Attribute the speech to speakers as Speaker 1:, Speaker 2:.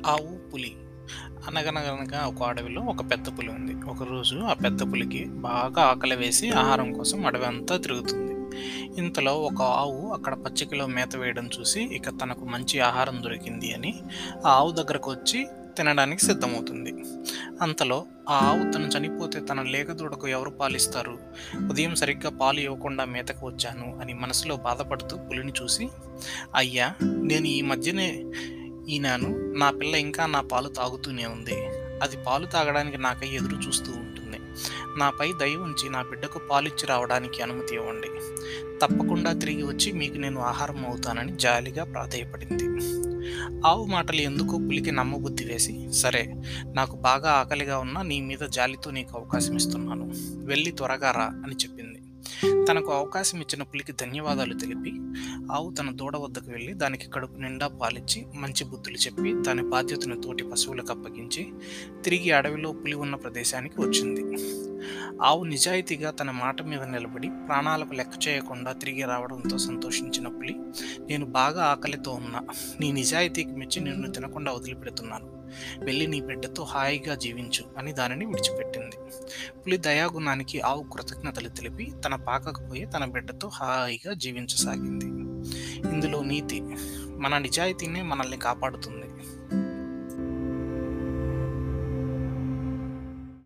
Speaker 1: ఆవు, పులి. అనగనగనగా ఒక అడవిలో ఒక పెద్ద పులి ఉంది. ఒకరోజు ఆ పెద్ద పులికి బాగా ఆకలి వేసి ఆహారం కోసం అడవంతా తిరుగుతుంది. ఇంతలో ఒక ఆవు అక్కడ పచ్చికలో మేత వేయడం చూసి ఇక తనకు మంచి ఆహారం దొరికింది అని ఆ ఆవు దగ్గరకు వచ్చి తినడానికి సిద్ధమవుతుంది. అంతలో ఆ ఆవు తను చనిపోతే తన లేగ దూడకు ఎవరు పాలిస్తారు? ఉదయం సరిగ్గా పాలు ఇవ్వకుండా మేతకు వచ్చాను అని మనసులో బాధపడుతూ పులిని చూసి, అయ్యా! నేను ఈ మధ్యనే ఈనాను. నా పిల్ల ఇంకా నా పాలు తాగుతూనే ఉంది. అది పాలు తాగడానికి నాకై ఎదురు చూస్తూ ఉంటుంది. నాపై దయ ఉంచి నా బిడ్డకు పాలిచ్చి రావడానికి అనుమతి ఇవ్వండి. తప్పకుండా తిరిగి వచ్చి మీకు నేను ఆహారం అవుతానని జాలిగా ప్రాధేయపడింది. ఆవు మాటలు ఎందుకో పులికి నమ్మబుద్ధి వేసి, సరే నాకు బాగా ఆకలిగా ఉన్నా నీ మీద జాలితో నీకు అవకాశం ఇస్తున్నాను. వెళ్ళి త్వరగా రా అని చెప్పింది. తనకు అవకాశం ఇచ్చిన పులికి ధన్యవాదాలు తెలిపి ఆవు తన దూడ వద్దకు వెళ్ళి దానికి కడుపు నిండా పాలిచ్చి మంచి బుద్ధులు చెప్పి దాని బాధ్యతను తోటి పశువులకు అప్పగించి తిరిగి అడవిలో పులి ఉన్న ప్రదేశానికి వచ్చింది. ఆవు నిజాయితీగా తన మాట మీద నిలబడి ప్రాణాలకు లెక్క చేయకుండా తిరిగి రావడంతో సంతోషించిన పులి, నేను బాగా ఆకలితో ఉన్నా. నీ నిజాయితీకి మెచ్చి నిన్ను తినకుండా వదిలిపెడుతున్నాను. వెళ్ళి నీ బిడ్డతో హాయిగా జీవించు అని దానిని విడిచిపెట్టింది. పులి దయాగుణానికి ఆవు కృతజ్ఞతలు తెలిపి తన పాకకు పోయి తన బిడ్డతో హాయిగా జీవించసాగింది. ఇందులో నీతి మన నిజాయితీనే మనల్ని కాపాడుతుంది.